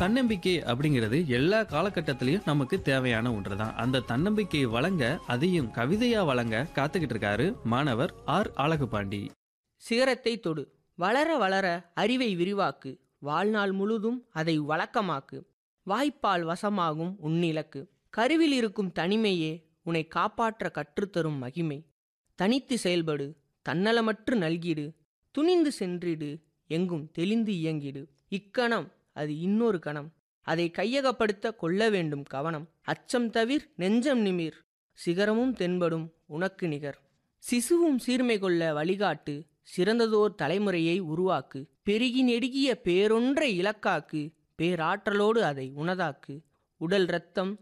தன்னம்பிக்கை அப்படிங்கிறது எல்லா காலகட்டத்திலையும் நமக்கு தேவையான ஒன்று தான் அந்த தன்னம்பிக்கையை வழங்க அதையும் கவிதையா வழங்க காத்துக்கிட்டு இருக்காரு மாணவர் ஆர் அழகுபாண்டி சிகரத்தை தொடு வளர வளர அறிவை விரிவாக்கு வாழ்நாள் முழுதும் அதை வழக்கமாக்கு வாய்ப்பால் வசமாகும் உன்னிலக்கு கருவில் இருக்கும் தனிமையே உன்னை காப்பாற்ற கற்றுத்தரும் மகிமை தனித்து செயல்படு தன்னலமற்று நல்கிடு துணிந்து சென்றிடு எங்கும் தெளிந்து இயங்கிடு இக்கணம் அது இன்னொரு கணம் அதை கையகப்படுத்த கொள்ள வேண்டும் கவனம் அச்சம் தவிர் நெஞ்சம் நிமிர் சிகரமும் தென்படும் உனக்கு நிகர் சிசுவும் சீர்மை கொள்ள வழிகாட்டு சிறந்ததோர் தலைமுறையை உருவாக்கு பெருகி நெடுகிய பேரொன்றை இலக்காக்கு பேராற்றலோடு அதை உனதாக்கு உடல் இரத்தம்